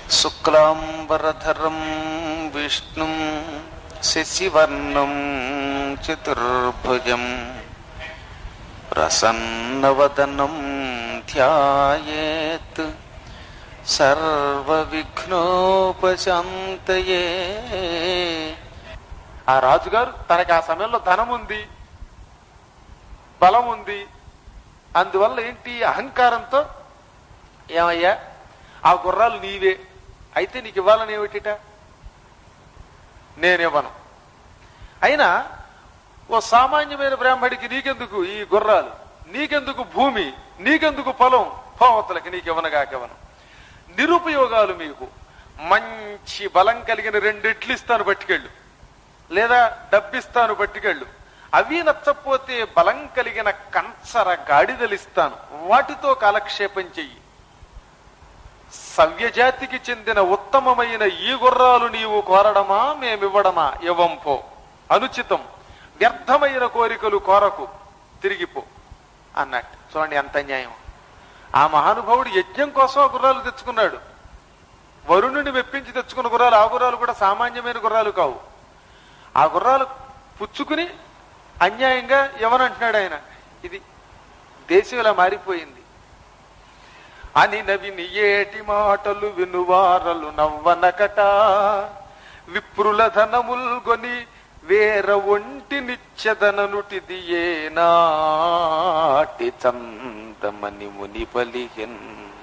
శుక్లాంబరధరం విష్ణుం శశివర్ణం చతుర్భుజం ప్రసన్నవదనం ధ్యాయేత్ సర్వవిఘ్నోపశాంతయే ఆ రాజుగారు తనకి ఆ సమయంలో ధనం ఉంది బలం ఉంది అందువల్ల ఏంటి అహంకారంతో ఏమయ్యా ఆ గుర్రాలు నీవే అయితే నీకు ఇవ్వాలని ఏమిటిట నేనివ్వను అయినా ఓ సామాన్యమైన బ్రాహ్మడికి నీకెందుకు ఈ గుర్రాలు నీకెందుకు భూమి నీకెందుకు పొలం పోవతలకి నీకు ఇవ్వనుగాకివ్వను నిరుపయోగాలు మీకు మంచి బలం కలిగిన రెండిట్లు ఇస్తాను పట్టుకెళ్ళు లేదా డబ్బిస్తాను పట్టుకెళ్ళు అవి నచ్చపోతే బలం కలిగిన కంచర గాడిదలిస్తాను వాటితో కాలక్షేపం చెయ్యి సవ్యజాతికి చెందిన ఉత్తమమైన ఈ గుర్రాలు నీవు కోరడమా మేమివ్వడమా ఇవ్వంపో అనుచితం వ్యర్థమైన కోరికలు కోరకు తిరిగిపో అన్నట్టు చూడండి ఎంత అన్యాయం ఆ మహానుభావుడు యజ్ఞం కోసం ఆ గుర్రాలు తెచ్చుకున్నాడు వరుణుని మెప్పించి తెచ్చుకున్న గుర్రాలు ఆ గుర్రాలు కూడా సామాన్యమైన గుర్రాలు కావు ఆ గుర్రాలు పుచ్చుకుని అన్యాయంగా ఎవరంటున్నాడు ఆయన ఇది దేశం ఇలా మారిపోయింది అని నవిని ఏటి మాటలు వినువారలు నవ్వనకట విప్రుల ధనముల్గొని వేర ఒంటి నిత్యదననుటిది ఏనాటి చందమని ముని పలిహెన్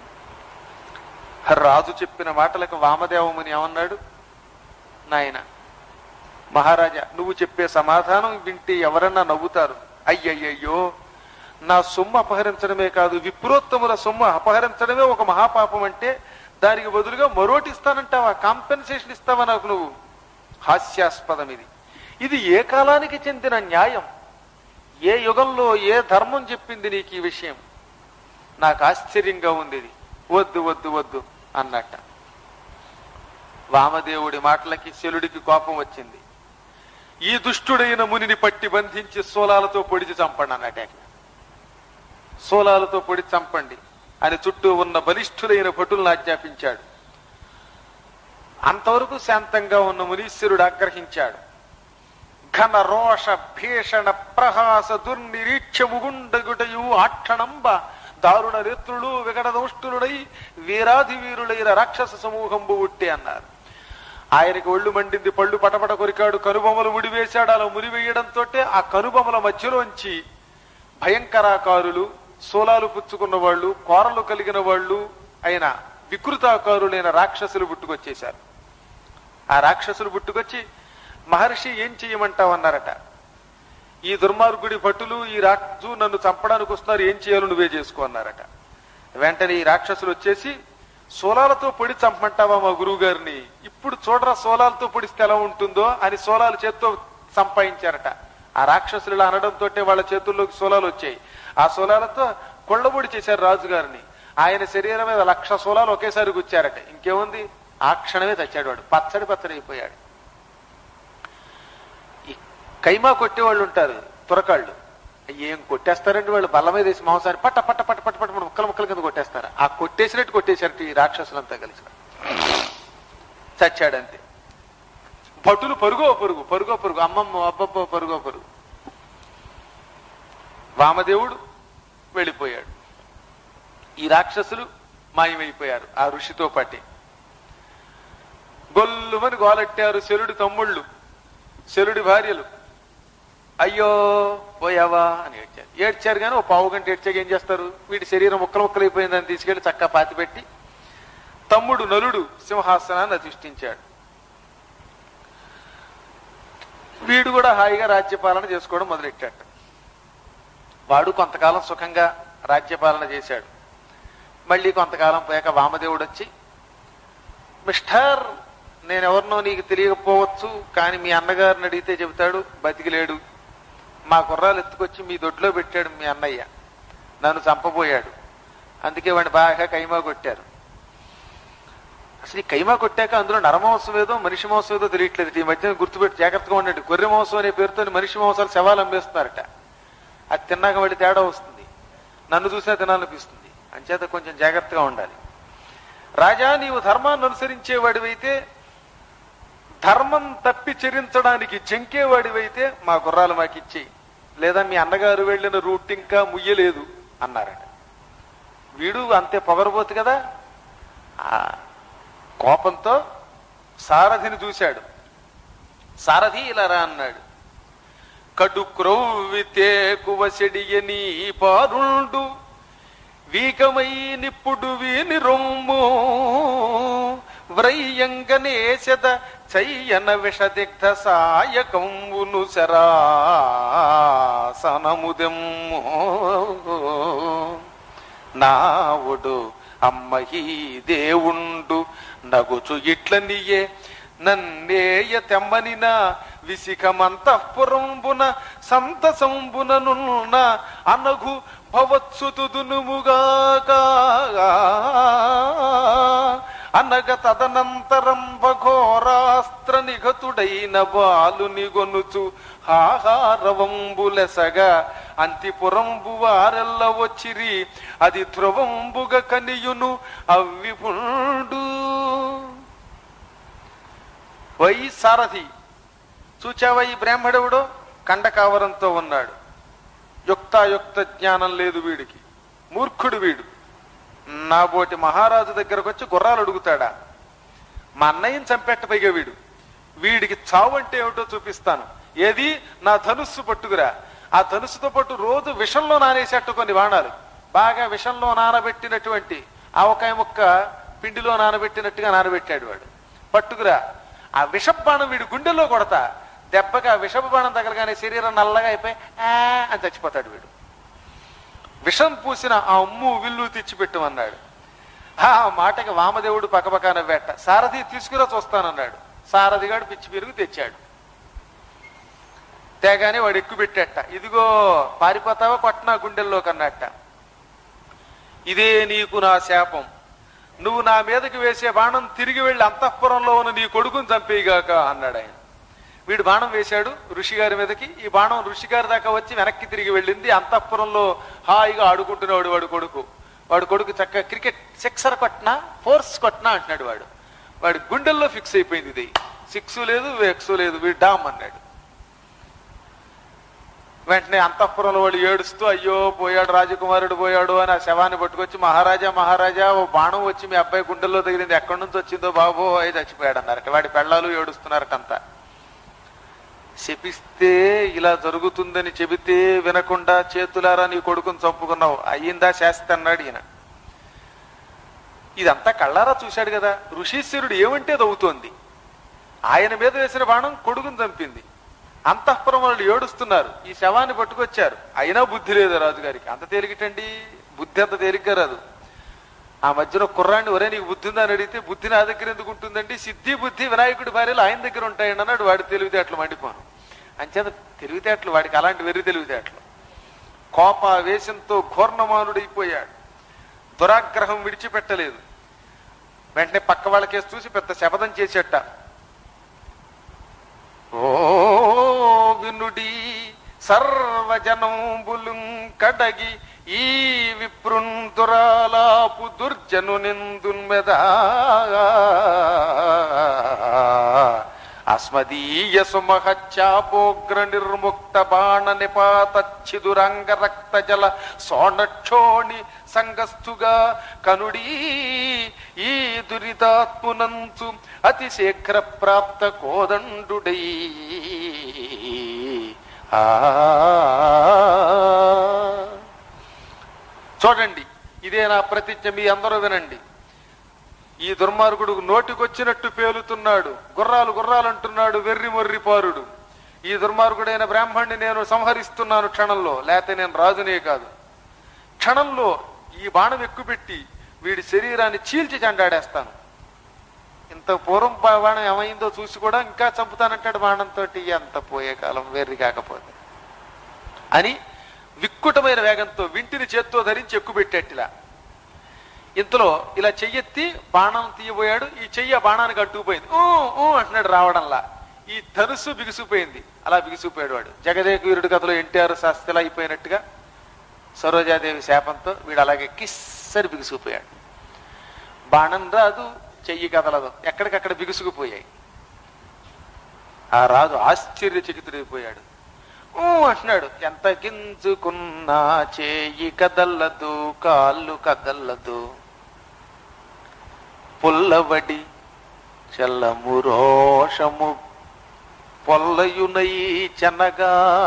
రాజు చెప్పిన మాటలకు వామదేవముని ఏమన్నాడు నాయన మహారాజా నువ్వు చెప్పే సమాధానం వింటే ఎవరన్నా నవ్వుతారు అయ్యయ్యయ్యో నా సొమ్ము అపహరించడమే కాదు విప్రోత్తముల సొమ్ము అపహరించడమే ఒక మహాపాపం అంటే దానికి బదులుగా మరోటి ఇస్తానంటావా కాంపెన్సేషన్ ఇస్తావా నాకు నువ్వు హాస్యాస్పదం ఇది ఇది ఏ కాలానికి చెందిన న్యాయం ఏ యుగంలో ఏ ధర్మం చెప్పింది నీకు ఈ విషయం నాకు ఆశ్చర్యంగా ఉంది ఇది వద్దు వద్దు వద్దు అన్నట్ట వామదేవుడి మాటలకి శలుడికి కోపం వచ్చింది ఈ దుష్టుడైన మునిని పట్టి బంధించి సోలాలతో పొడిచి చంపండి అన్నట్టు ఆయన. సోలాలతో పొడి చంపండి అని చుట్టూ ఉన్న బలిష్ఠులైన భటులను ఆజ్ఞాపించాడు అంతవరకు శాంతంగా ఉన్న మునీశ్వరుడు ఆగ్రహించాడు ఘన రోష భీషణ ప్రహాస దుర్నిరీక్ష ముగుండగుటయు ఆక్షణంబ దారుణ నేత్రులు వికటదోష్టులుడై వీరాధి వీరులైన రాక్షస సమూహంబు ఉట్టే అన్నారు ఆయనకి ఒళ్ళు మండింది పళ్ళు పటపట కొరికాడు కనుబొమ్మలు ముడివేశాడు అలా ముడివేయడంతో ఆ కనుబొమ్మల మధ్యలోంచి భయంకరాకారులు సోలాలు పుచ్చుకున్న వాళ్ళు కోరలు కలిగిన వాళ్ళు అయిన వికృతాకారులైన రాక్షసులు పుట్టుకొచ్చేశారు ఆ రాక్షసులు పుట్టుకొచ్చి మహర్షి ఏం చెయ్యమంటావన్నారట ఈ దుర్మార్గుడి భటులు ఈ రాజు నన్ను చంపడానికి వస్తున్నారు ఏం చేయాలో నువ్వే చేసుకో అన్నారట వెంటనే ఈ రాక్షసులు వచ్చేసి సోలాలతో పొడి చంపమంటావా మా గురువు గారిని ఇప్పుడు చూడరా సోలాలతో పొడిస్తే ఎలా ఉంటుందో అని సోలాలు చేత్తో సంపాదించారట ఆ రాక్షసులు ఇలా అనడంతో వాళ్ళ చేతుల్లోకి సోలాలు వచ్చాయి ఆ సోలాలతో కొళ్ళబొడి చేశారు రాజుగారిని ఆయన శరీరం మీద లక్ష సోలాలు ఒకేసారి గుచ్చారట ఇంకేముంది ఆ క్షణమే తెచ్చాడు వాడు పచ్చడి పచ్చడి అయిపోయాడు ఈ కైమా కొట్టేవాళ్ళు ఉంటారు తురకాళ్ళు ఏం కొట్టేస్తారండి వాళ్ళు బల్ల మీద వేసి మాంసాన్ని పట్ట పట్ట పట్ట పట్ట పట్ట ముక్కల ముక్కల కింద కొట్టేస్తారు ఆ కొట్టేసినట్టు కొట్టేశారట ఈ రాక్షసులంతా కలిసి చచ్చాడంతే భటులు పరుగో పరుగు పరుగో పరుగు అమ్మమ్మ అబ్బబ్బో పరుగో పరుగు వామదేవుడు వెళ్ళిపోయాడు ఈ రాక్షసులు మాయమైపోయారు ఆ ఋషితో పాటే గొల్లుమని గోలెట్టారు శలుడి తమ్ముళ్ళు శలుడి భార్యలు అయ్యో పోయావా అని ఏడ్చారు ఏడ్చారు కానీ ఓ పావు గంట ఏడ్చాక ఏం చేస్తారు వీడి శరీరం ముక్కలు ముక్కలు అయిపోయిందని తీసుకెళ్లి చక్కగా పాతి పెట్టి తమ్ముడు నలుడు సింహాసనాన్ని అధిష్ఠించాడు వీడు కూడా హాయిగా రాజ్యపాలన చేసుకోవడం మొదలెట్టాడు వాడు కొంతకాలం సుఖంగా రాజ్యపాలన చేశాడు మళ్ళీ కొంతకాలం పోయాక వామదేవుడు వచ్చి మిస్టర్ నేనెవరినో నీకు తెలియకపోవచ్చు కానీ మీ అన్నగారిని అడిగితే చెబుతాడు బతికిలేడు మా కుర్రాలు ఎత్తుకొచ్చి మీ దొడ్లో పెట్టాడు మీ అన్నయ్య నన్ను చంపబోయాడు అందుకే వాడిని బాగా కైమా కొట్టారు అసలు ఈ కైమా కొట్టాక అందులో నరమాంసం ఏదో మనిషి మాంసం ఏదో తెలియట్లేదు ఈ మధ్యన గుర్తుపెట్టి జాగ్రత్తగా ఉండండి గొర్రె మాంసం అనే పేరుతో మనిషి మాంసాలు శవాలు అమ్మేస్తున్నారట అది తిన్నాక మళ్ళీ తేడా వస్తుంది నన్ను చూసినా తినాలనిపిస్తుంది అంచేత కొంచెం జాగ్రత్తగా ఉండాలి రాజా నీవు ధర్మాన్ని అనుసరించేవాడివైతే ధర్మం తప్పి చెరించడానికి జంకేవాడివైతే మా గుర్రాలు మాకు ఇచ్చేయి లేదా మీ అన్నగారు వెళ్ళిన రూట్ ఇంకా ముయ్యలేదు అన్నారట వీడు అంతే పొగరబోతు కదా ఆ కోపంతో సారథిని చూశాడు సారథి ఇలా రా అన్నాడు కడు క్రౌవితే కువసెడియని పారుండు వీకమై నిప్పుడు వీని రొమ్ము వ్రయ్యంగనేశద చయ్యన విషదిగ్ధ సాయకంబును శరాసనముదెమ్ము నావుడు అమ్మహీ దేవుండు నగుచు ఇట్లనియే నన్నేయ తెమ్మనిన విసిఖమంతఃపురంబున సంతసంబుననున్న అనగు భవత్సుతుదునుముగాక అనగ తదనంతరం ఘోరాస్త్ర నిఘతుడైన బాలుని గొనుచు ఆహారవంబులెసగా అంతిపురంబు వారెల్ల వచ్చిరి అది ధ్రువంబుగ కనియును అవ్విపుండు వై సారథి చూచావా ఈ బ్రాహ్మడెవడో కండకావరంతో ఉన్నాడు యుక్తాయుక్త జ్ఞానం లేదు వీడికి మూర్ఖుడు వీడు నాబోటి మహారాజు దగ్గరకు వచ్చి గుర్రాలు అడుగుతాడా మా అన్నయ్యని చంపెట్టపైగా వీడు వీడికి చావు అంటే ఏమిటో చూపిస్తాను ఏది నా ధనుస్సు పట్టుకురా ఆ ధనుస్సుతో పాటు రోజు విషంలో నానేసేట్టు కొన్ని బాణాలు బాగా విషంలో నానబెట్టినటువంటి ఆవకాయ ముక్క పిండిలో నానబెట్టినట్టుగా నానబెట్టాడు వాడు పట్టుకురా ఆ విషపు బాణం వీడి గుండెల్లో కొడతా దెబ్బగా విషపు బాణం తగలగానే శరీరం నల్లగా అయిపోయి "ఆ" అని చచ్చిపోతాడు వీడు విషం పూసిన ఆ అమ్ము విల్లు తెచ్చిపెట్టమన్నాడు ఆ మాటకి వామదేవుడు పక్కపక్క నవ్వేట సారథి తీసుకురా చూస్తానన్నాడు సారథిగాడు పిచ్చి పెరుగు తెచ్చాడు తేగానే వాడు ఎక్కువ పెట్టేట ఇదిగో పారిపోతావా కొట్టనా గుండెల్లో కన్నట్ట ఇదే నీకు నా శాపం నువ్వు నా మీదకి వేసే బాణం తిరిగి వెళ్ళి అంతఃపురంలో ఉన్న నీ కొడుకుని చంపేయగాక అన్నాడు ఆయన వీడు బాణం వేశాడు ఋషి గారి మీదకి ఈ బాణం ఋషి గారి దాకా వచ్చి వెనక్కి తిరిగి వెళ్ళింది అంతఃపురంలో హాయిగా ఆడుకుంటున్నాడు వాడు కొడుకు వాడు కొడుకు చక్కగా క్రికెట్ సిక్సర్ కొట్టినా ఫోర్స్ కొట్టినా అంటున్నాడు వాడు వాడి గుండెల్లో ఫిక్స్ అయిపోయింది ఇది సిక్స్ లేదు ఎక్స్ లేదు వీడు డామ్ అన్నాడు వెంటనే అంతఃపురంలో వాడు ఏడుస్తూ అయ్యో పోయాడు రాజకుమారుడు పోయాడు అని ఆ శవాన్ని పట్టుకొచ్చి మహారాజా మహారాజా ఓ బాణం వచ్చి మీ అబ్బాయి గుండెల్లో తగిలింది ఎక్కడి నుంచి వచ్చిందో బాబో అయి చచ్చిపోయాడు అన్నారట వాడి పెళ్ళాలు ఏడుస్తున్నారటంతా శపిస్తే ఇలా జరుగుతుందని చెబితే వినకుండా చేతులారా నీ కొడుకుని చంపుకున్నావు అయ్యిందా శాస్తి అన్నాడు ఈయన ఇదంతా కళ్ళారా చూశాడు కదా ఋషీశ్వరుడు ఏమంటే అది అవుతోంది ఆయన మీద వేసిన బాణం కొడుకుని చంపింది అంతఃపురం వాళ్ళు ఏడుస్తున్నారు ఈ శవాన్ని పట్టుకొచ్చారు అయినా బుద్ధి లేదు రాజుగారికి అంత తేలికటండి బుద్ధి అంత తేలిగ్గా రాదు ఆ మధ్యలో కుర్రాన్ని ఒరే నీకు బుద్ధి ఉందా అని అడిగితే బుద్ధి నా దగ్గర ఎందుకు ఉంటుందండి సిద్ధి బుద్ధి వినాయకుడి భార్యలు ఆయన దగ్గర ఉంటాయండి అన్నాడు వాడి తెలివితేటలు మండిపోను అంచేత తెలివితేటలు వాడికి అలాంటి వెర్రి తెలివితేటలు కోప వేషంతో ఘోర్ణమానుడైపోయాడు దురాగ్రహం విడిచిపెట్టలేదు వెంటనే పక్క వాళ్ళకేసి చూసి పెద్ద శపథం చేసేట ఓ వినుడి సర్వజనంబులు కడగి ఈ విప్రుంతురాలాపు దుర్జను నిందున్మెదా అస్మదీయ సుమహచ్చాపోగ్ర నిర్ముక్త బాణ నిపాతచ్చిదురంగ రక్త జల సోనక్షోణి సంగస్తుగా కనుడీ ఈ దురితాత్మునంచు అతి శీఘ్ర ప్రాప్త కోదండుడై ఆ చూడండి ఇదే నా ప్రతిజ్ఞ మీ అందరూ వినండి ఈ దుర్మార్గుడు నోటికొచ్చినట్టు పేలుతున్నాడు గుర్రాలు గుర్రాలు అంటున్నాడు వెర్రి మొర్రి పారుడు ఈ దుర్మార్గుడైన బ్రాహ్మణ్ణి నేను సంహరిస్తున్నాను క్షణంలో లేకపోతే నేను రాజునే కాదు క్షణంలో ఈ బాణం ఎక్కుపెట్టి వీడి శరీరాన్ని చీల్చి చెండాడేస్తాను ఇంత పూర్వం బా- బాణం ఏమైందో చూసి కూడా ఇంకా చంపుతానంటాడు బాణంతో అంత పోయే కాలం వెర్రి కాకపోతే అని విక్కుటమైన వేగంతో వింటిని చేత్తో ధరించి ఎక్కుపెట్టేట్టిలా ఇంతలో ఇలా చెయ్యెత్తి బాణం తీయబోయాడు ఈ చెయ్యి ఆ బాణానికి అట్టుకుపోయింది ఊ ఊ అంటున్నాడు రావడంలా ఈ ధనుసు బిగుసిపోయింది అలా బిగుసిపోయాడు వాడు జగదేక వీరుడి కథలో ఎన్టీఆర్ శాస్త్రిలా అయిపోయినట్టుగా సరోజాదేవి శాపంతో వీడు అలాగే కిస్సరి బిగుసిపోయాడు బాణం రాదు చెయ్యి కదలదు ఎక్కడికక్కడ బిగుసుకుపోయాయి ఆ రాజు ఆశ్చర్యచకితుడైపోయాడు ఊ అంటున్నాడు ఎంత గింజుకున్నా చేయి కదల్లదు కాళ్ళు కదల్లదు పుల్లవడి చల్లము రోషము పొల్లయునై చెనగా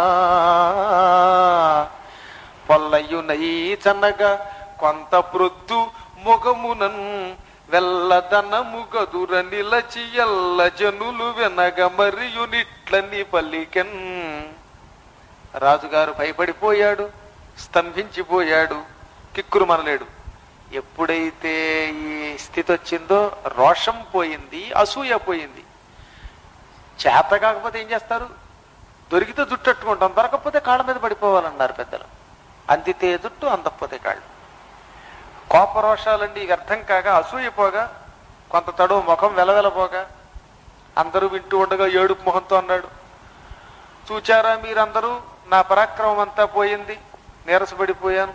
పొల్లయునై చనగా కొంత ప్రొద్దు మొగమునన్ వెల్లదనము గదుర నిలచి ఎల్ల జనులు వెనగ మరియు నిట్లని పలికెన్ రాజుగారు భయపడిపోయాడు స్తంభించిపోయాడు కిక్కురు మనలేడు ఎప్పుడైతే ఈ స్థితి వచ్చిందో రోషం పోయింది అసూయ పోయింది చేత కాకపోతే ఏం చేస్తారు దొరికితే జుట్టు అట్టుకుంటాం దొరకకపోతే కాళ్ళ మీద పడిపోవాలన్నారు పెద్దలు అందితే జుట్టు అందకపోతే కాళ్ళు కోపరోషాలండి వ్యర్థం కాగా అసూయపోగా కొంత తడువు ముఖం వెలవెలపోగా అందరూ వింటూ ఉండగా ఏడుపు మొహంతో అన్నాడు చూచారా మీరందరూ నా పరాక్రమం అంతా పోయింది నీరసపడిపోయాను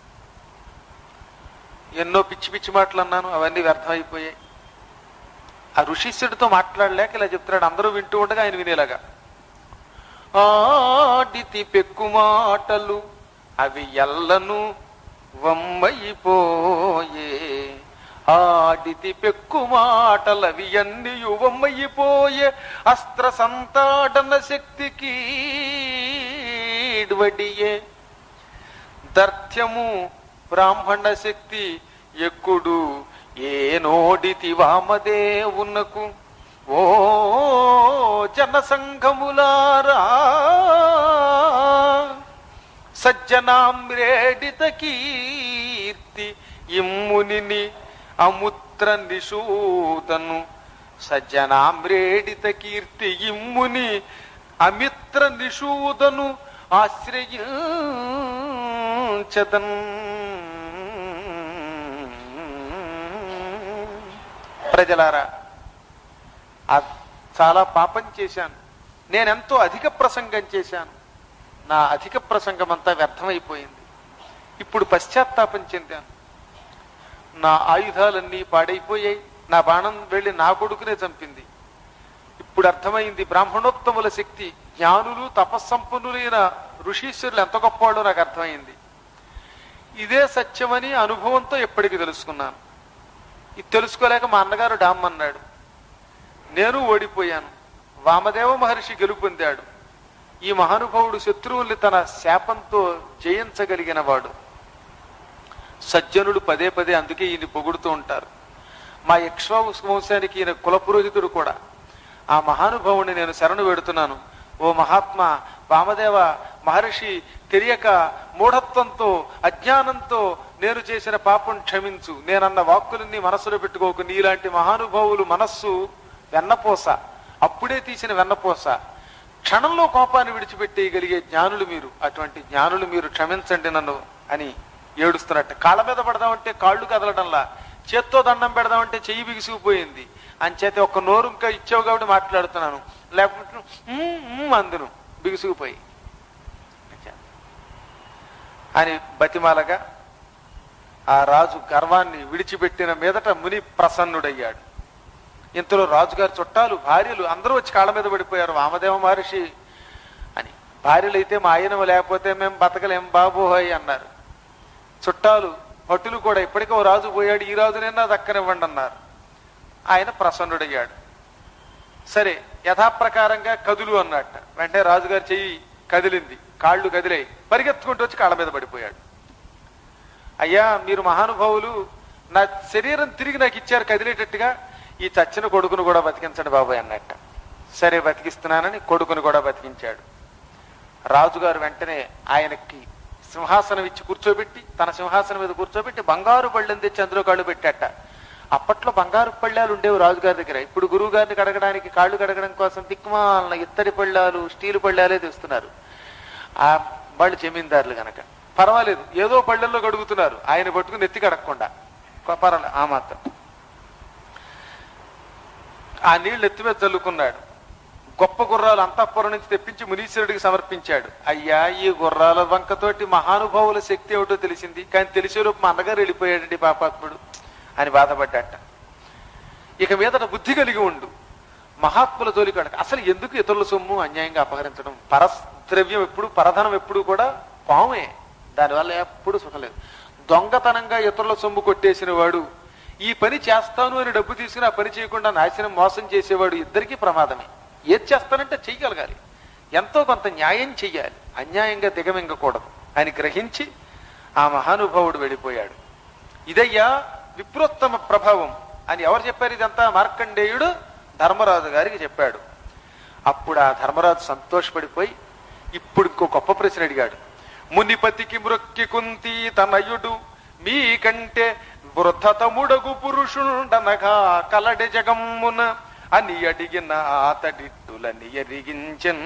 ఎన్నో పిచ్చి పిచ్చి మాటలు అన్నాను అవన్నీ వ్యర్థమైపోయాయి ఆ ఋషిష్యుడితో మాట్లాడలేక ఇలా చెప్తున్నాడు అందరూ వింటూ ఉండగా ఆయన వినేలాగా ఆడితి పెక్కు మాటలు అవి ఎల్లను వమ్మయిపోయే ఆడితి పెక్కు మాటలు అవి అన్ని వమ్మయిపోయే అస్త్ర సంతాడన శక్తికి వడియే దర్థ్యము బ్రాహ్మణ శక్తి ఎక్కుడు ఏ నోడితి వామదేవునకు ఓ జనసంఘములారా సజ్జనామ్రేడిత కీర్తి ఇమ్మునిని అముత్ర నిషూదను సజ్జనామ్రేడిత కీర్తి ఇమ్ముని అమిత్ర నిషూదను ఆశ్రయించదన్ ప్రజలారా ఆ చాలా పాపం చేశాను నేనెంతో అధిక ప్రసంగం చేశాను నా అధిక ప్రసంగం అంతా వ్యర్థమైపోయింది ఇప్పుడు పశ్చాత్తాపం చెందాను నా ఆయుధాలన్నీ పాడైపోయాయి నా బాణం వెళ్ళి నా కొడుకునే చంపింది ఇప్పుడు అర్థమైంది బ్రాహ్మణోత్తముల శక్తి జ్ఞానులు తపస్సంపన్నులైన ఋషీశ్వరులు ఎంత గొప్పవాడో నాకు అర్థమైంది ఇదే సత్యమని అనుభవంతో ఎప్పటికీ తెలుసుకున్నాను ఇది తెలుసుకోలేక మా అన్నగారు డామ్ అన్నాడు నేను ఓడిపోయాను వామదేవ మహర్షి గెలుపొందాడు ఈ మహానుభావుడు శత్రువుల్ని తన శాపంతో జయించగలిగిన వాడు సజ్జనుడు పదే పదే అందుకే ఈయన పొగుడుతూ ఉంటారు మా యక్ష్వాంశ వంశానికి ఈయన కులపురోహితుడు కూడా ఆ మహానుభావుని నేను శరణు పెడుతున్నాను ఓ మహాత్మా వామదేవ మహర్షి తెలియక మూఢత్వంతో అజ్ఞానంతో నేను చేసిన పాపం క్షమించు నేనన్న వాక్కులన్నీ మనస్సులో పెట్టుకోకు నీలాంటి మహానుభావులు మనస్సు వెన్నపోస అప్పుడే తీసిన వెన్నపోస క్షణంలో కోపాన్ని విడిచిపెట్టేయగలిగే జ్ఞానులు మీరు అటువంటి జ్ఞానులు మీరు క్షమించండి నన్ను అని ఏడుస్తున్నట్టు కాళ్ళ మీద పడదామంటే కాళ్ళు కదలడంలా చేత్తో దండం పెడదామంటే చెయ్యి బిగుసుకుపోయింది అంచేత ఒక నోరు ఇంకా ఇచ్చావు కాబట్టి మాట్లాడుతున్నాను లేకపోతే "ఉమ్, ఉమ్" అందును బిగుసుకుపోయి అని బతిమాలగా ఆ రాజు గర్వాన్ని విడిచిపెట్టిన మీదట ముని ప్రసన్నుడయ్యాడు ఇంతలో రాజుగారి చుట్టాలు భార్యలు అందరూ వచ్చి కాళ్ళ మీద పడిపోయారు వామదేవ మహర్షి అని భార్యలు అయితే మా ఆయన లేకపోతే మేము బతకలేం బాబోహోయ్ అన్నారు చుట్టాలు భటులు కూడా ఇప్పటికే ఓ రాజు పోయాడు ఈ రాజునైనా దక్కనివ్వండి అన్నారు ఆయన ప్రసన్నుడయ్యాడు సరే యథాప్రకారంగా కదులు అన్నట్ట వెంటనే రాజుగారి చెయ్యి కదిలింది కాళ్ళు కదిలాయి పరిగెత్తుకుంటూ వచ్చి కాళ్ళ మీద పడిపోయాడు అయ్యా మీరు మహానుభావులు నా శరీరం తిరిగి నాకు ఇచ్చారు కదిలేటట్టుగా ఈ చచ్చిన కొడుకును కూడా బతికించండి బాబాయ్ అన్నట్ట సరే బతికిస్తున్నానని కొడుకును కూడా బతికించాడు రాజుగారు వెంటనే ఆయనకి సింహాసనం ఇచ్చి కూర్చోబెట్టి తన సింహాసనం మీద కూర్చోబెట్టి బంగారు పళ్ళెం తెచ్చి అందులో కాళ్ళు పెట్టాట అప్పట్లో బంగారు పళ్ళాలు ఉండేవి రాజుగారి దగ్గర ఇప్పుడు గురువు గారిని కడగడానికి కాళ్ళు కడగడం కోసం దిక్మాల ఇత్తడి పళ్ళాలు స్టీలు పళ్ళాలే తెస్తున్నారు ఆ వాళ్ళు జమీందారులు గనక పర్వాలేదు ఏదో పళ్ళల్లో కడుగుతున్నారు ఆయన పట్టుకుని ఎత్తి కడగకుండా పర్వాలేదు ఆ మాత్రం ఆ నీళ్లు ఎత్తి మీద చల్లుకున్నాడు గొప్ప గుర్రాలు అంతఃపురం నుంచి తెప్పించి మునీశ్వరుడికి సమర్పించాడు అయ్యా ఈ గుర్రాల వంకతోటి మహానుభావుల శక్తి ఏమిటో తెలిసింది కానీ తెలిసేలోపు మా అన్నగారు వెళ్ళిపోయాడండి పాపాత్ముడు అని బాధపడ్డట ఇక మీదట బుద్ధి కలిగి ఉండు మహాత్ముల జోలికి వెళ్ళక అసలు ఎందుకు ఇతరుల సొమ్ము అన్యాయంగా అపహరించడం పరస్ ద్రవ్యం ఎప్పుడు పరధనం ఎప్పుడు కూడా పామే దానివల్ల ఎప్పుడు సుఖలేదు దొంగతనంగా ఇతరుల సొమ్ము కొట్టేసిన వాడు ఈ పని చేస్తాను అని డబ్బు తీసుకుని ఆ పని చేయకుండా నాశనం మోసం చేసేవాడు ఇద్దరికీ ప్రమాదమే ఏది చేస్తానంటే చెయ్యగలగాలి ఎంతో కొంత న్యాయం చెయ్యాలి అన్యాయంగా దిగమింగకూడదు అని గ్రహించి ఆ మహానుభావుడు వెళ్ళిపోయాడు ఇదయ్యా విప్రోత్తమ ప్రభావం అని ఎవరు చెప్పారు ఇదంతా మార్కండేయుడు ధర్మరాజు గారికి చెప్పాడు అప్పుడు ఆ ధర్మరాజు సంతోషపడిపోయి ఇప్పుడు ఇంకో గొప్ప ప్రశ్న అడిగాడు మునిపతికి మృక్కి కుంతి తనయుడు మీకంటే వృద్ధతముడగు పురుషుండనగా కలడి జగమ్మున అని అడిగిన అతడిట్టులని ఎరిగించన్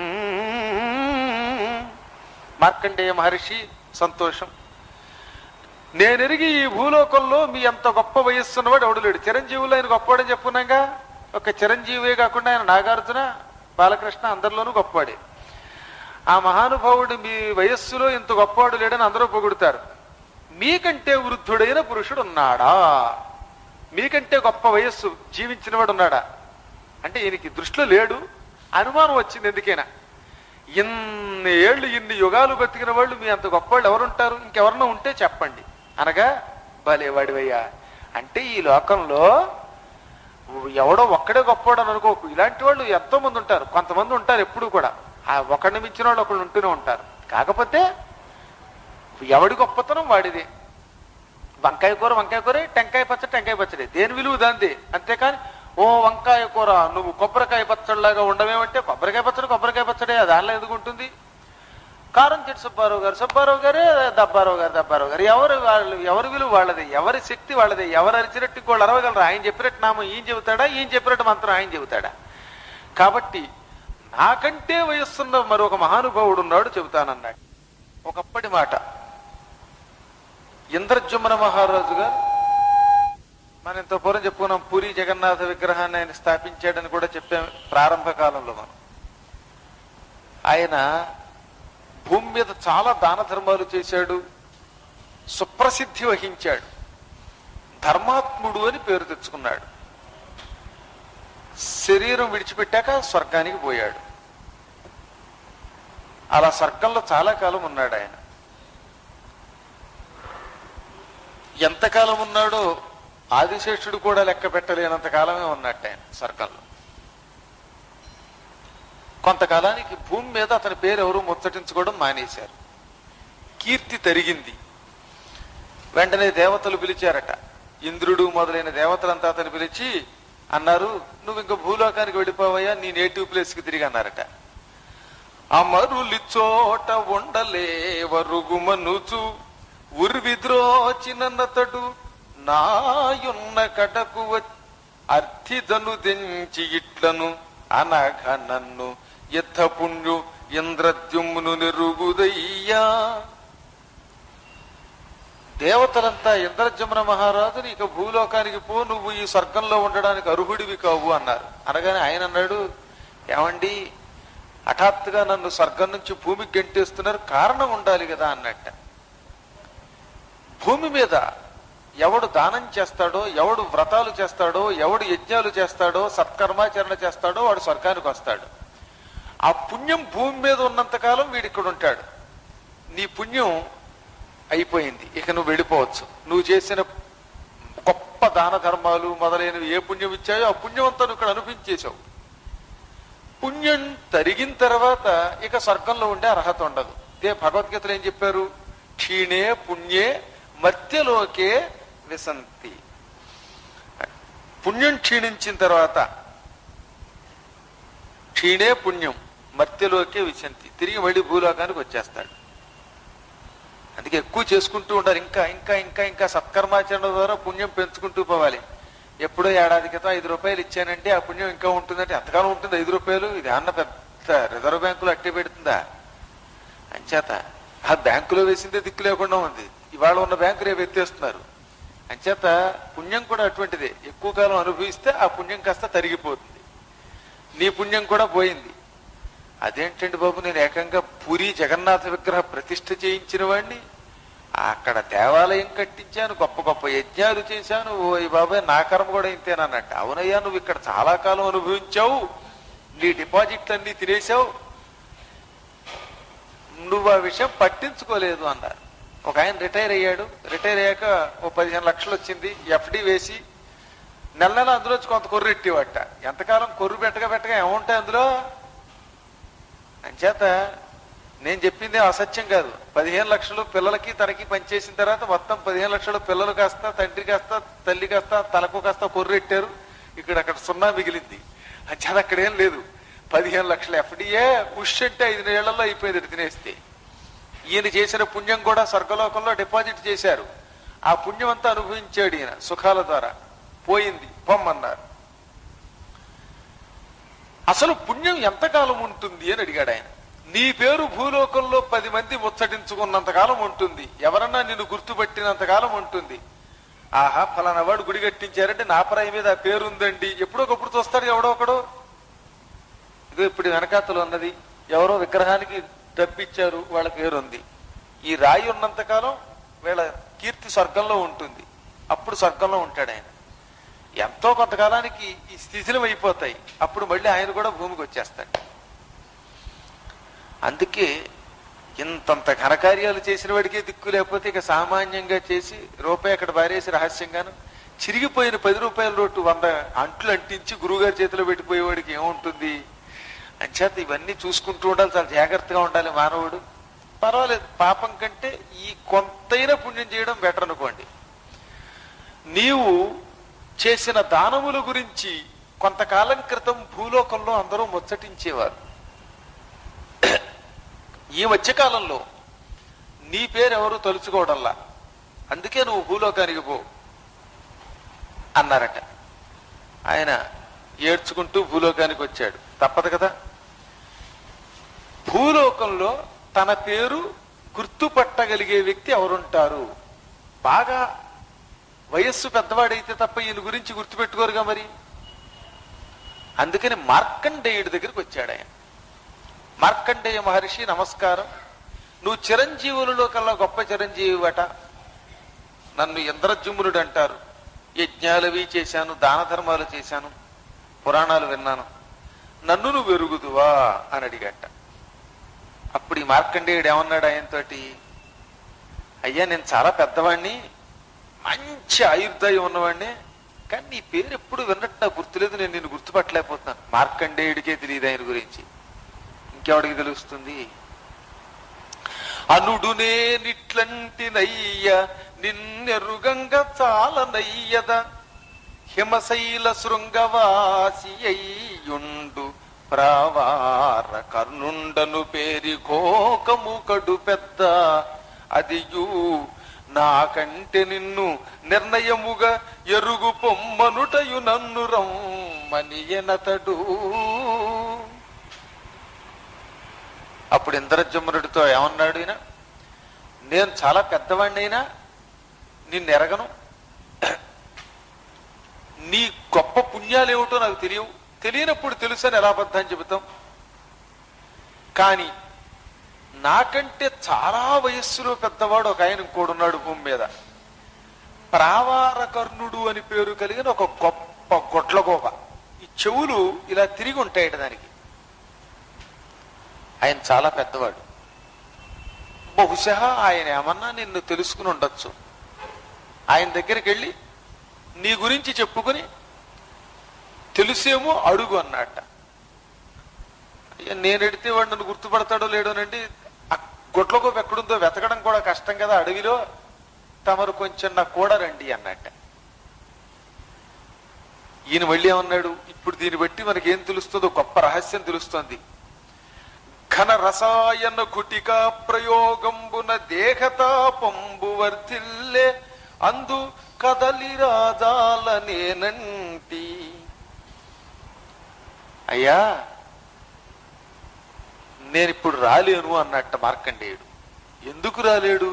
మార్కండేయ మహర్షి సంతోషం నేనెరిగి ఈ భూలోకంలో మీ అంత గొప్ప వయస్సున్నవాడు ఎవడు లేడు చిరంజీవులు ఆయన గొప్పవాడని చెప్పున్నాగా ఒక చిరంజీవే కాకుండా ఆయన నాగార్జున బాలకృష్ణ అందరిలోనూ గొప్పవాడే ఆ మహానుభావుడు మీ వయస్సులో ఇంత గొప్పవాడు లేడని అందరూ పొగుడుతారు మీకంటే వృద్ధుడైన పురుషుడు ఉన్నాడా మీకంటే గొప్ప వయస్సు జీవించినవాడు ఉన్నాడా అంటే ఈయనకి దృష్టిలో లేడు అనుమానం వచ్చింది ఎందుకైనా ఇన్ని ఏళ్ళు ఇన్ని యుగాలు బతికిన వాళ్ళు మీ అంత గొప్ప వాళ్ళు ఎవరుంటారు ఇంకెవరన్నా ఉంటే చెప్పండి అనగా భలేవాడివయ్యా అంటే ఈ లోకంలో ఎవడో ఒక్కడే గొప్పవాడు అని అనుకోకు ఇలాంటి వాళ్ళు ఎంతో మంది ఉంటారు కొంతమంది ఉంటారు ఎప్పుడు కూడా ఆ ఒకడిని మించిన వాళ్ళు ఒకళ్ళు ఉంటూనే ఉంటారు కాకపోతే ఎవడి గొప్పతనం వాడిది వంకాయ కూర వంకాయ కూర టెంకాయ పచ్చడి టెంకాయ పచ్చడి దేని విలువ దాంది అంతేకాని ఓ వంకాయ కూర నువ్వు కొబ్బరికాయ పచ్చడిలాగా ఉండమేమంటే కొబ్బరికాయ పచ్చడి కొబ్బరికాయ పచ్చడి దానిలో ఎందుకు ఉంటుంది కారం చెట్టు సుబ్బారావు గారు సుబ్బారావు గారు దబ్బారావు గారు దబ్బారావు గారు ఎవరు వాళ్ళు ఎవరి విలువ వాళ్ళది ఎవరి శక్తి వాళ్ళది ఎవరు అరిచినట్టు ఇంకోళ్ళు అరవగలరు ఆయన చెప్పినట్టు నామం ఈయన చెబుతాడా ఈయన చెప్పినట్టు మంత్రం ఆయన చెబుతాడా కాబట్టి నాకంటే వయస్సున్న మరొక మహానుభావుడు ఉన్నాడు చెబుతానన్నాడు ఒకప్పటి మాట ఇంద్రజుమ్న మహారాజు గారు మనం ఇంత పూర్వం చెప్పుకున్నాం పూరి జగన్నాథ విగ్రహాన్ని ఆయన స్థాపించాడని కూడా చెప్పాం ప్రారంభ కాలంలో మనం ఆయన భూమి మీద చాలా దాన ధర్మాలు చేశాడు సుప్రసిద్ధి వహించాడు ధర్మాత్ముడు అని పేరు తెచ్చుకున్నాడు శరీరం విడిచిపెట్టాక స్వర్గానికి పోయాడు అలా స్వర్గంలో చాలా కాలం ఉన్నాడు ఆయన ఎంతకాలం ఉన్నాడో ఆదిశేషుడు కూడా లెక్క పెట్టలేనంత కాలమే ఉన్నట్టు ఆయన స్వర్గంలో కొంతకాలానికి భూమి మీద అతని పేరు ఎవరు ముచ్చటించుకోవడం మానేశారు కీర్తి తరిగింది వెంటనే దేవతలు పిలిచారట ఇంద్రుడు మొదలైన దేవతలంతా అతను పిలిచి అన్నారు నువ్వు ఇంకా భూలోకానికి వెళ్ళిపోవయ్యా నీ నేటివ్ ప్లేస్ కి తిరిగి అన్నారట అమరులి చోట ఉండలేవరుగుమనుచు ఉర్విద్రోచినతడు నాయున్న కటకు అర్థిదను తెంచి ఇట్లను అనఘ నన్ను ఎత్త పుణ్యు ఇంద్రద్యుమ్ను నెరుగుదయ్యా దేవతలంతా ఇంద్రజమున మహారాజుని ఇక భూలోకానికి పో నువ్వు ఈ స్వర్గంలో ఉండడానికి అర్హుడివి కావు అన్నారు అనగానే ఆయన అన్నాడు ఏమండి హఠాత్తుగా నన్ను స్వర్గం నుంచి భూమికి గెంటేస్తున్నారు కారణం ఉండాలి కదా అన్నట్ట భూమి మీద ఎవడు దానం చేస్తాడో ఎవడు వ్రతాలు చేస్తాడో ఎవడు యజ్ఞాలు చేస్తాడో సత్కర్మాచరణ చేస్తాడో వాడు స్వర్గానికి వస్తాడు ఆ పుణ్యం భూమి మీద ఉన్నంత కాలం వీడు ఇక్కడ ఉంటాడు నీ పుణ్యం అయిపోయింది ఇక నువ్వు వెళ్ళిపోవచ్చు నువ్వు చేసిన గొప్ప దాన ధర్మాలు మొదలైనవి ఏ పుణ్యం ఇచ్చాయో ఆ పుణ్యం అంతా నువ్వు ఇక్కడ అనిపించేశావు పుణ్యం తరిగిన తర్వాత ఇక స్వర్గంలో ఉండే అర్హత ఉండదు ఇదే భగవద్గీతలో ఏం చెప్పారు క్షీణే పుణ్యే మధ్యలోకే విసంతి పుణ్యం క్షీణించిన తర్వాత క్షీణే పుణ్యం మధ్యలోకే విసంతి తిరిగి మళ్ళీ భూలోకానికి వచ్చేస్తాడు అందుకే ఎక్కువ చేసుకుంటూ ఉండాలి ఇంకా ఇంకా ఇంకా ఇంకా సత్కర్మాచరణ ద్వారా పుణ్యం పెంచుకుంటూ పోవాలి ఎప్పుడో ఏడాది క్రితం ఐదు రూపాయలు ఇచ్చానంటే ఆ పుణ్యం ఇంకా ఉంటుందంటే ఎంతకాలం ఉంటుంది ఐదు రూపాయలు ఇది అన్న పెద్ద రిజర్వ్ బ్యాంకులో అట్టే పెడుతుందా అంచేత ఆ బ్యాంకులో వేసిందే దిక్కు లేకుండా ఉంది ఇవాళ ఉన్న బ్యాంకు రేపు ఎత్తేస్తున్నారు అంచేత పుణ్యం కూడా అటువంటిదే ఎక్కువ కాలం అనుభవిస్తే ఆ పుణ్యం కాస్త తరిగిపోతుంది నీ పుణ్యం కూడా పోయింది అదేంటండి బాబు నేను ఏకంగా పూరి జగన్నాథ విగ్రహ ప్రతిష్ఠ చేయించిన వాడిని అక్కడ దేవాలయం కట్టించాను గొప్ప గొప్ప యజ్ఞాలు చేశాను ఓ ఈ బాబాయ్ నా కర్మ కూడా ఇంతేనన్నట్టు అవునయ్యా నువ్వు ఇక్కడ చాలా కాలం అనుభవించావు నీ డిపాజిట్లన్నీ తినేసావు నువ్వు ఆ విషయం పట్టించుకోలేదు అన్నారు ఒక ఆయన రిటైర్ అయ్యాడు రిటైర్ అయ్యాక ఓ పదిహేను లక్షలు వచ్చింది ఎఫ్డి వేసి నెల నెల అందులోంచి కొంత కొర్రు ఎట్టేవట ఎంతకాలం కొర్రు పెట్టగా పెట్టగా ఏముంటాయి అందులో అంచేత నేను చెప్పింది అసత్యం కాదు పదిహేను లక్షలు పిల్లలకి తనకి పనిచేసిన తర్వాత మొత్తం పదిహేను లక్షలు పిల్లలు కాస్త తండ్రి కాస్త తల్లి కాస్త తలకు కాస్త కొర్రెట్టారు ఇక్కడ అక్కడ సున్నా మిగిలింది అంచేత అక్కడ ఏం లేదు పదిహేను లక్షల ఎఫ్డిఏ ఉష్ అంటే ఐదు నెలల్లో అయిపోయింది ఇటు తినేస్తే ఈయన చేసిన పుణ్యం కూడా స్వర్గలోకంలో డిపాజిట్ చేశారు ఆ పుణ్యం అంతా అనుభవించాడు ఈయన సుఖాల ద్వారా పోయింది పొమ్మన్నారు అసలు పుణ్యం ఎంతకాలం ఉంటుంది అని అడిగాడు ఆయన నీ పేరు భూలోకంలో పది మంది ముచ్చటించుకున్నంత కాలం ఉంటుంది ఎవరన్నా నిన్ను గుర్తుపట్టినంత కాలం ఉంటుంది ఆహా ఫలానా వాడు గుడి కట్టించారంటే నా ప్రాయం మీద ఆ పేరు ఉందండి ఎప్పుడొకప్పుడు చూస్తాడు ఎవడో ఒకడు ఇదో ఇప్పుడు వెనకాతలు ఉన్నది ఎవరో విగ్రహానికి డబ్బిచ్చారు వాళ్ళ పేరు ఉంది ఈ రాయి ఉన్నంత కాలం వీళ్ళ కీర్తి స్వర్గంలో ఉంటుంది అప్పుడు స్వర్గంలో ఉంటాడు ఆయన ఎంతో కొంతకాలానికి ఈ స్థితిలం అయిపోతాయి అప్పుడు మళ్ళీ ఆయన కూడా భూమికి వచ్చేస్తాడు అందుకే ఇంతంత ఘనకార్యాలు చేసిన వాడికే దిక్కు లేకపోతే ఇక సామాన్యంగా చేసి రూపాయి అక్కడ బారేసి రహస్యంగాను చిరిగిపోయిన పది రూపాయల రోడ్డు వంద అంట్లు అంటించి గురువుగారి చేతిలో పెట్టిపోయేవాడికి ఏముంటుంది అంచేత ఇవన్నీ చూసుకుంటూ ఉండాలి చాలా జాగ్రత్తగా ఉండాలి మానవుడు పర్వాలేదు పాపం కంటే ఈ కొంతైనా పుణ్యం చేయడం బెటర్ అనుకోండి నీవు చేసిన దానముల గురించి కొంతకాలం క్రితం భూలోకంలో అందరూ ముచ్చటించేవారు ఈ మధ్యకాలంలో నీ పేరు ఎవరు తలుచుకోవడంలా అందుకే నువ్వు భూలోకానికి పో అన్నారట ఆయన ఏడ్చుకుంటూ భూలోకానికి వచ్చాడు తప్పదు కదా భూలోకంలో తన పేరు గుర్తుపట్టగలిగే వ్యక్తి ఎవరుంటారు బాగా వయస్సు పెద్దవాడైతే తప్ప ఈయన గురించి గుర్తుపెట్టుకోరుగా మరి అందుకని మార్కండేయుడి దగ్గరికి వచ్చాడు ఆయన మార్కండేయ మహర్షి నమస్కారం నువ్వు చిరంజీవులలో కల్లా గొప్ప చిరంజీవివట నన్ను ఇంద్రజుమ్నుడు అంటారు యజ్ఞాలవి చేశాను దాన ధర్మాలు చేశాను పురాణాలు విన్నాను నన్ను నువ్వు వెరుగుదువా అని అడిగట అప్పుడు ఈ మార్కండేయుడు ఏమన్నాడు ఆయనతోటి అయ్యా నేను చాలా పెద్దవాణ్ణి మంచి ఆయుర్దాయం ఉన్నవాడిని కానీ నీ పేరు ఎప్పుడు విన్నట్టు నాకు గుర్తులేదు నేను నిన్ను గుర్తుపట్టలేకపోతున్నాను మార్కండేయుడికే తెలియదు ఆయన గురించి ఇంకెవడికి తెలుస్తుంది అనుడునే నిట్లంటి నయ్య నిన్నెరుగంగ చాలనయ్యద హిమశైల శృంగవాసి అయ్యుండు ప్రావార కర్ణుండను పేరి కోకము కడు పెద్ద అదియు నాకంటే నిన్ను నిర్ణయముగా ఎరుగు పొమ్మనుటయు నన్ను రమ్మని ఎనతడు అప్పుడు ఇంద్రజమునుడితో ఏమన్నాడు ఈయన నేను చాలా పెద్దవాడినైనా నిన్ను ఎరగను నీ గొప్ప పుణ్యాలు ఏమిటో నాకు తెలియవు తెలియనప్పుడు తెలుసని ఎలా అబద్ధం చెబుతాం కానీ నాకంటే చాలా వయస్సులో పెద్దవాడు ఒక ఆయన ఇంకోడున్నాడు భూమి మీద ప్రావారకర్ణుడు అని పేరు కలిగిన ఒక గొప్ప గొడ్లగోప ఈ చెవులు ఇలా తిరిగి ఉంటాయట దానికి ఆయన చాలా పెద్దవాడు బహుశా ఆయన ఏమన్నా నిన్ను తెలుసుకుని ఉండొచ్చు ఆయన దగ్గరికి వెళ్ళి నీ గురించి చెప్పుకుని తెలుసేమో అడుగు అన్నట్ట అయ్యా, నేను ఎడితే వాడు నన్ను గుర్తుపడతాడో లేడోనండి ఆ గొడ్లకోపు ఎక్కడుందో వెతకడం కూడా కష్టం కదా అడవిలో తమరు కొంచెం నా కూడా రండి అన్నట్ట ఈయన మళ్ళీ ఏమన్నాడు ఇప్పుడు దీన్ని బట్టి మనకేం తెలుస్తుందో గొప్ప రహస్యం తెలుస్తోంది ఘన రసాయన కుటికా ప్రయోగంబున దేహతాపంబు వర్ధిల్లే అందు కదలి రాజాల నేనంటి అయ్యా నేను ఇప్పుడు రాలేను అన్నట్ట మార్కండేయుడు ఎందుకు రాలేడు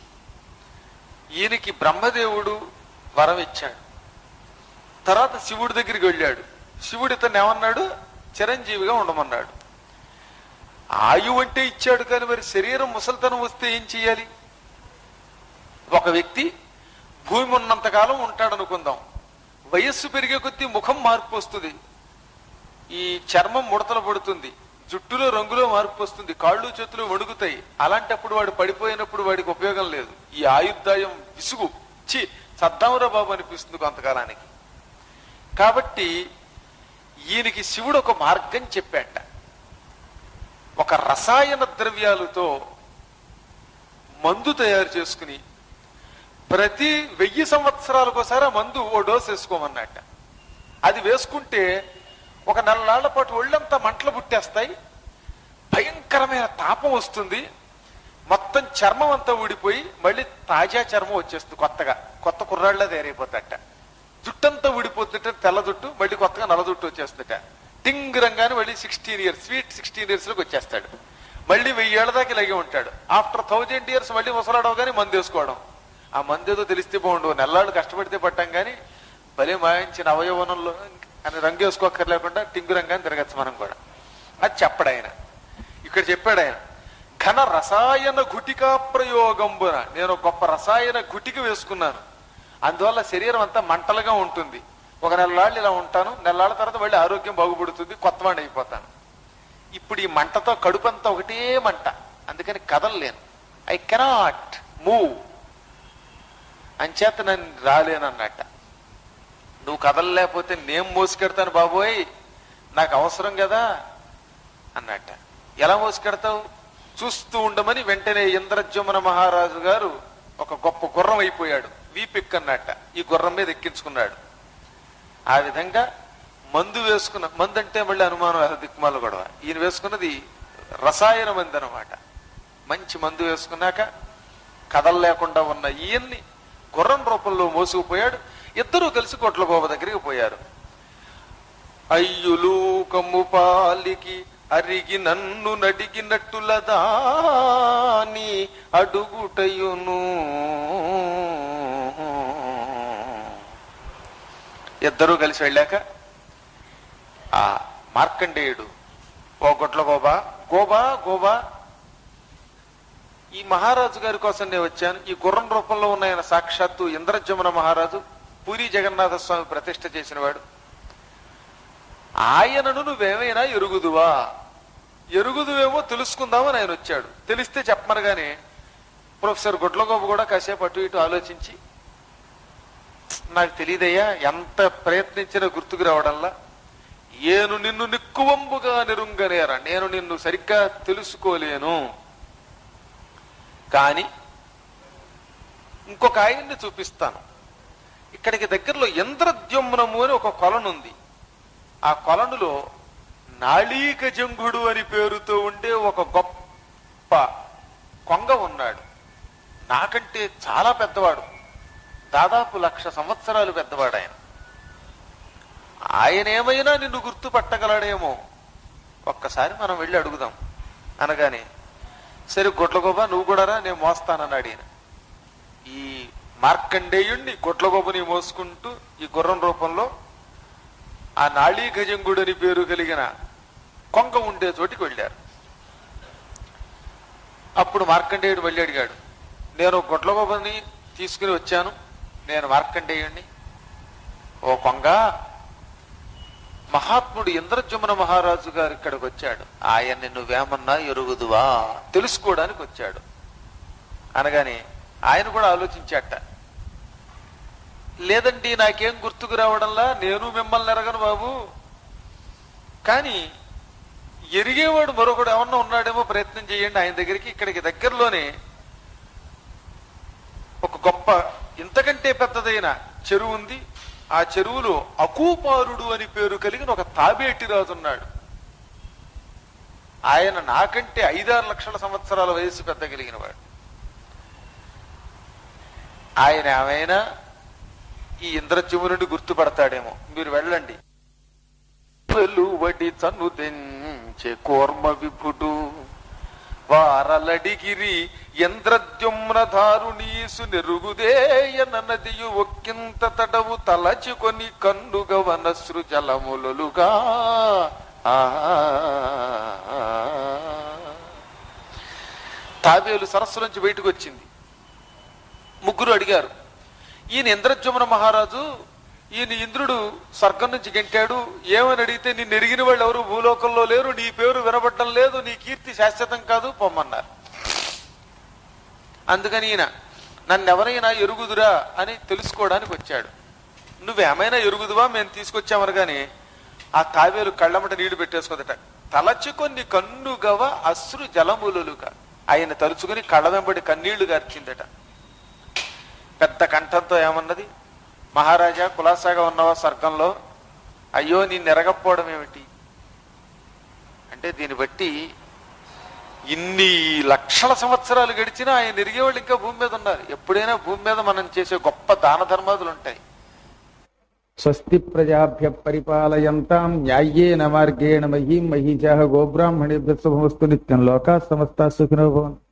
ఈయనకి బ్రహ్మదేవుడు వరం ఇచ్చాడు తర్వాత శివుడి దగ్గరికి వెళ్ళాడు శివుడు ఇతను ఏమన్నాడు చిరంజీవిగా ఉండమన్నాడు ఆయువు అంటే ఇచ్చాడు కానీ మరి శరీరం ముసలితనం వస్తే ఏం చెయ్యాలి ఒక వ్యక్తి భూమి ఉన్నంతకాలం ఉంటాడు అనుకుందాం వయస్సు పెరిగే కొద్దీ ముఖం మార్పు వస్తుంది ఈ చర్మం ముడతలు పడుతుంది జుట్టులో రంగులో మార్పు వస్తుంది కాళ్ళు చేతులు వణుకుతాయి అలాంటప్పుడు వాడు పడిపోయినప్పుడు వాడికి ఉపయోగం లేదు ఈ ఆయుర్దాయం విసుగు చి సద్దాంరా బాబు అనిపిస్తుంది కొంతకాలానికి కాబట్టి ఈయనకి శివుడు ఒక మార్గం చెప్పాట ఒక రసాయన ద్రవ్యాలతో మందు తయారు చేసుకుని ప్రతి వెయ్యి సంవత్సరాలకోసారి ఆ మందు ఓ డోస్ వేసుకోమన్నట్ట అది వేసుకుంటే ఒక నెలలాళ్ల పాటు ఒళ్ళంతా మంటలు పుట్టేస్తాయి భయంకరమైన తాపం వస్తుంది మొత్తం చర్మం అంతా ఊడిపోయి మళ్ళీ తాజా చర్మం వచ్చేస్తుంది కొత్తగా కొత్త కుర్రాళ్ళ తయారైపోతాట జుట్టంతా ఊడిపోతుంటే తెల్ల జుట్టు మళ్ళీ కొత్తగా నల్ల జుట్టు వచ్చేస్తుందట టింగ్ రంగానే మళ్ళీ sixteen years sweet sixteen years లోకి వచ్చేస్తాడు మళ్ళీ వెయ్యి ఏళ్ళ దాకా ఇలాగే ఉంటాడు ఆఫ్టర్ థౌజండ్ ఇయర్స్ మళ్ళీ ముసలాడవగానే మందు వేసుకోవడం ఆ మందు ఏదో తెలిస్తే బాగుండు నెల్లాళ్ళు కష్టపడితే పట్టాం కానీ భలే మాయించిన అవయవనంలో అని రంగు వేసుకోక్కర్లేకుండా టింగు రంగాన్ని తిరగచ్చు మనం కూడా అది చెప్పడు ఆయన ఇక్కడ చెప్పాడు ఆయన ఘన రసాయన గుటికా ప్రయోగంబున నేను ఒక గొప్ప రసాయన గుటిక వేసుకున్నాను అందువల్ల శరీరం అంతా మంటలుగా ఉంటుంది ఒక నెలలాళ్ళు ఇలా ఉంటాను నెలలాళ్ళ తర్వాత మళ్ళీ ఆరోగ్యం బాగుపడుతుంది కొత్తవాడిని అయిపోతాను ఇప్పుడు ఈ మంటతో కడుపంతా ఒకటే మంట అందుకని కదలలేను ఐ కెనాట్ మూవ్ అంచేత నేను రాలేనన్నట్ట నువ్వు కదలలేకపోతే నేను మోసుకెడతాను బాబోయ్ నాకు అవసరం కదా అన్నట్ట ఎలా మోసుకెడతావు చూస్తూ ఉండమని వెంటనే ఇంద్రజ్యుమన మహారాజు గారు ఒక గొప్ప గుర్రం అయిపోయాడు వీపిక్ అన్నట్ట ఈ గుర్రం మీద ఎక్కించుకున్నాడు ఆ విధంగా మందు వేసుకున్న మందు అంటే మళ్ళీ అనుమానం అది దిక్మాల గొడవ ఈయన వేసుకున్నది రసాయన మందు అనమాట మంచి మందు వేసుకున్నాక కదలలేకుండా ఉన్న ఈయన్ని గుర్రం రూపంలో మోసుకుపోయాడు ఇద్దరూ కలిసి కొట్లగోబ దగ్గరికి పోయారు అయ్యులు కమ్ము పాలికి అరిగి నన్ను నడిగినట్టుల దాని అడుగుటయును ఇద్దరూ కలిసి వెళ్ళాక ఆ మార్కండేయుడు ఓ గొడ్ల గోబా గోబా గోబా ఈ మహారాజు గారి కోసం నేను వచ్చాను ఈ గుర్రం రూపంలో ఉన్న ఆయన సాక్షాత్తు ఇంద్రజమున మహారాజు పూరి జగన్నాథ స్వామి ప్రతిష్ఠ చేసినవాడు ఆయనను నువ్వేమైనా ఎరుగుదువా ఎరుగుదువేమో తెలుసుకుందామని ఆయన వచ్చాడు తెలిస్తే చెప్పమనగానే ప్రొఫెసర్ గుడ్లగోబు కూడా కాసేపు అటు ఇటు ఆలోచించి నాకు తెలియదయ్యా ఎంత ప్రయత్నించినా గుర్తుకు రావడంలా ఏను నిన్ను నిక్కువంబుగా నిరుంగనేరా నేను నిన్ను సరిగ్గా తెలుసుకోలేను కానీ ఇంకొక ఆయన్ని చూపిస్తాను ఇక్కడికి దగ్గరలో ఇంద్రద్యుమ్నము అని ఒక కొలనుంది ఆ కొలనులో నాళీకజంగుడు అని పేరుతో ఉండే ఒక గొప్ప కొంగ ఉన్నాడు నాకంటే చాలా పెద్దవాడు దాదాపు లక్ష సంవత్సరాలు పెద్దవాడు ఆయన ఆయన ఏమైనా నిన్ను గుర్తుపట్టగలడేమో ఒక్కసారి మనం వెళ్ళి అడుగుదాం అనగానే సరే గొడ్లగోబ నువ్వు కూడా రా నేను మోస్తానన్నాడు ఈయన ఈ మార్కండేయుణ్ణి గొడ్లగోబని మోసుకుంటూ ఈ గుర్రం రూపంలో ఆ నాళీ గజంగుడు అని పేరు కలిగిన కొంగ ఉండే చోటికి వెళ్ళారు అప్పుడు మార్కండేయుడు వెళ్ళి అడిగాడు నేను గొడ్లగోబని తీసుకుని వచ్చాను నేను మార్కండేయుణ్ణి ఓ కొంగ మహాత్ముడు ఇంద్రజమున మహారాజు గారు ఇక్కడికి వచ్చాడు ఆయన్ని నువ్వేమన్నా ఎరుగుదువా తెలుసుకోవడానికి వచ్చాడు అనగానే ఆయన కూడా ఆలోచించాట లేదండి నాకేం గుర్తుకు రావడంలా నేను మిమ్మల్ని ఎరగను బాబు కానీ ఎరిగేవాడు మరొకడు ఏమన్నా ఉన్నాడేమో ప్రయత్నం చేయండి ఆయన దగ్గరికి ఇక్కడికి దగ్గరలోనే ఒక గొప్ప ఇంతకంటే పెద్దదైన చెరువు ఉంది ఆ చెరువులో అకూపారుడు అని పేరు కలిగిన ఒక తాబేటి రాజు ఉన్నాడు ఆయన నాకంటే ఐదారు లక్షల సంవత్సరాల వయసు పెద్ద కలిగిన వాడు ఆయన ఏమైనా ఈ ఇంద్రజమునుడి గుర్తుపడతాడేమో మీరు వెళ్ళండి వెలువడి చను తెంచే కోర్మ విభుడు వారలడిగిరి ఎంద్రద్యుమ్న దారుణీసు నెరుగుదేయన నదియు ఒక్కింత తడవు తలచుకొని కన్నుగ వనశ్రు జలములలుగా ఆ తాబేలు సరస్సు నుంచి బయటకు వచ్చింది ముగ్గురు అడిగారు ఈయన ఇంద్రజమున మహారాజు ఈయన ఇంద్రుడు స్వర్గం నుంచి గెంటాడు ఏమని అడిగితే నిన్ను ఎరిగిన వాళ్ళు ఎవరు భూలోకంలో లేరు నీ పేరు వినబడడం లేదు నీ కీర్తి శాశ్వతం కాదు పొమ్మన్నారు అందుకని ఈయన నన్ను ఎవరైనా ఎరుగుదురా అని తెలుసుకోవడానికి వచ్చాడు నువ్వేమైనా ఎరుగుదువా మేము తీసుకొచ్చామని కానీ ఆ తావేలు కళ్ళమట నీళ్లు పెట్టేసుకుందట తలచుకొని కన్నుగవ అశ్రు జలములుగా ఆయన తలుచుకుని కళ్ళ వెంబడి కన్నీళ్లు గార్చిందట పెద్ద కంఠంతో ఏమన్నది మహారాజా కులాసాగా ఉన్నవా స్వర్గంలో అయ్యో నీ నెరగపోవడం ఏమిటి అంటే దీన్ని బట్టి ఇన్ని లక్షల సంవత్సరాలు గడిచినా ఆయన ఎరిగేవాళ్ళు ఇంకా భూమి మీద ఉన్నారు ఎప్పుడైనా భూమి మీద మనం చేసే గొప్ప దాన ధర్మాదులు ఉంటాయి స్వస్తి ప్రజాభ్య పరిపాలయంతాం న్యాయేన మార్గేణ మహీం మహీజాహ గోబ్రాహ్మణేభ్య శుభమస్తు నిత్యం లోకా సమస్త సుఖినో భవంతు